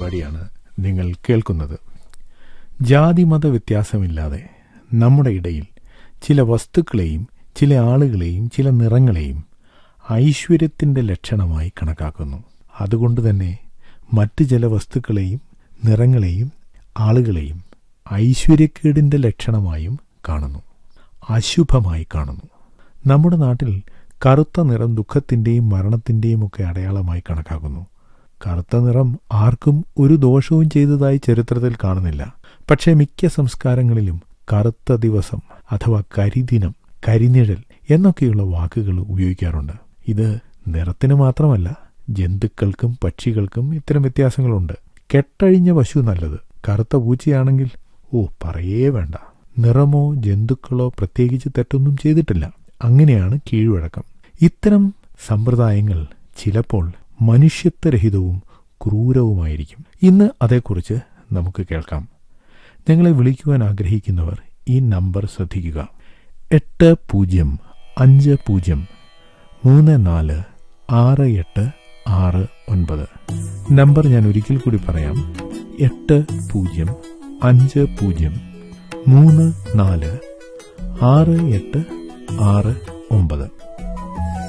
പരിപാടിയാണ് നിങ്ങൾ കേൾക്കുന്നത് ജാതിമത വ്യത്യാസമില്ലാതെ നമ്മുടെ ഇടയിൽ ചില വസ്തുക്കളെയും ചില ആളുകളെയും ചില നിറങ്ങളെയും ഐശ്വര്യത്തിൻ്റെ ലക്ഷണമായി കണക്കാക്കുന്നു അതുകൊണ്ട് തന്നെ മറ്റ് ചില വസ്തുക്കളെയും നിറങ്ങളെയും ആളുകളെയും ഐശ്വര്യക്കേടിൻ്റെ ലക്ഷണമായും കാണുന്നു അശുഭമായി കാണുന്നു നമ്മുടെ നാട്ടിൽ കറുത്ത നിറം ദുഃഖത്തിൻ്റെയും മരണത്തിൻ്റെയും ഒക്കെ അടയാളമായി കണക്കാക്കുന്നു കറുത്ത നിറം ആർക്കും ഒരു ദോഷവും ചെയ്തതായി ചരിത്രത്തിൽ കാണുന്നില്ല പക്ഷേ മിക്ക സംസ്കാരങ്ങളിലും കറുത്ത ദിവസം അഥവാ കരിദിനം കരിനിഴൽ എന്നൊക്കെയുള്ള വാക്കുകൾ ഉപയോഗിക്കാറുണ്ട് ഇത് നിറത്തിന് മാത്രമല്ല ജന്തുക്കൾക്കും പക്ഷികൾക്കും ഇത്തരം വ്യത്യാസങ്ങളുണ്ട് കെട്ടഴിഞ്ഞ പശു നല്ലത് കറുത്ത പൂച്ചയാണെങ്കിൽ ഓ പറയേ വേണ്ട നിറമോ ജന്തുക്കളോ പ്രത്യേകിച്ച് തെറ്റൊന്നും ചെയ്തിട്ടില്ല അങ്ങനെയാണ് കീഴ്വഴക്കം ഇത്തരം സമ്പ്രദായങ്ങൾ ചിലപ്പോൾ മനുഷ്യത്വരഹിതവും ക്രൂരവുമായിരിക്കും ഇന്ന് അതേക്കുറിച്ച് നമുക്ക് കേൾക്കാം ഞങ്ങളെ വിളിക്കുവാൻ ആഗ്രഹിക്കുന്നവർ ഈ നമ്പർ ശ്രദ്ധിക്കുക എട്ട് പൂജ്യം അഞ്ച് പൂജ്യം മൂന്ന് നാല് ആറ് എട്ട് ആറ് ഒൻപത് നമ്പർ ഞാൻ ഒരിക്കൽ കൂടി പറയാം എട്ട് പൂജ്യം അഞ്ച് പൂജ്യം മൂന്ന് നാല് ആറ് എട്ട് ആറ് ഒമ്പത്